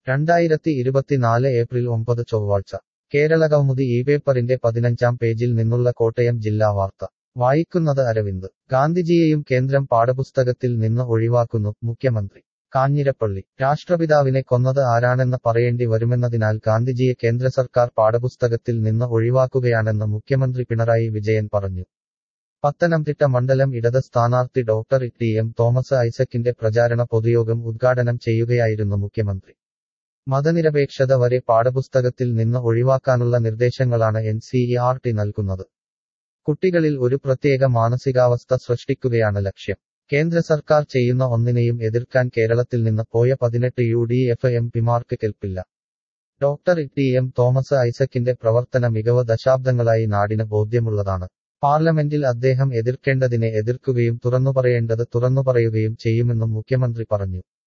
രണ്ടായിരത്തി ഇരുപത്തിനാല് ഏപ്രിൽ ഒമ്പത് ചൊവ്വാഴ്ച കേരളകൗമുദി ഈ പേപ്പറിന്റെ പതിനഞ്ചാം പേജിൽ നിന്നുള്ള കോട്ടയം ജില്ലാ വാർത്ത വായിക്കുന്നത് അരവിന്ദ് ഗാന്ധിജിയെയും കേന്ദ്രം പാഠപുസ്തകത്തിൽ നിന്ന് ഒഴിവാക്കുന്നു മുഖ്യമന്ത്രി കാഞ്ഞിരപ്പള്ളി രാഷ്ട്രപിതാവിനെ കൊന്നത് ആരാണെന്ന് പറയേണ്ടി വരുമെന്നതിനാൽ ഗാന്ധിജിയെ കേന്ദ്ര സർക്കാർ പാഠപുസ്തകത്തിൽ നിന്ന് ഒഴിവാക്കുകയാണെന്ന് മുഖ്യമന്ത്രി പിണറായി വിജയൻ പറഞ്ഞു പത്തനംതിട്ട മണ്ഡലം ഇടത് സ്ഥാനാർത്ഥി ഡോക്ടർ ടി എം തോമസ് ഐസക്കിന്റെ പ്രചാരണ പൊതുയോഗം ഉദ്ഘാടനം ചെയ്യുകയായിരുന്നു മുഖ്യമന്ത്രി മതനിരപേക്ഷത വരെ പാഠപുസ്തകത്തിൽ നിന്ന് ഒഴിവാക്കാനുള്ള നിർദ്ദേശങ്ങളാണ് N C E R T നൽകുന്നത് കുട്ടികളിൽ ഒരു പ്രത്യേക മാനസികാവസ്ഥ സൃഷ്ടിക്കുകയാണ് ലക്ഷ്യം കേന്ദ്ര സർക്കാർ ചെയ്യുന്ന ഒന്നിനെയും എതിർക്കാൻ കേരളത്തിൽ നിന്ന് പോയ പതിനെട്ട് യു ഡി എഫ് എം പിമാർക്ക് കെൽപ്പില്ല ഡോക്ടർ ടി എം തോമസ് ഐസക്കിന്റെ പ്രവർത്തന മികവ് ദശാബ്ദങ്ങളായി നാടിന് ബോധ്യമുള്ളതാണ് പാർലമെന്റിൽ അദ്ദേഹം എതിർക്കേണ്ടതിനെ എതിർക്കുകയും തുറന്നുപറയേണ്ടത് തുറന്നുപറയുകയും ചെയ്യുമെന്നും മുഖ്യമന്ത്രി പറഞ്ഞു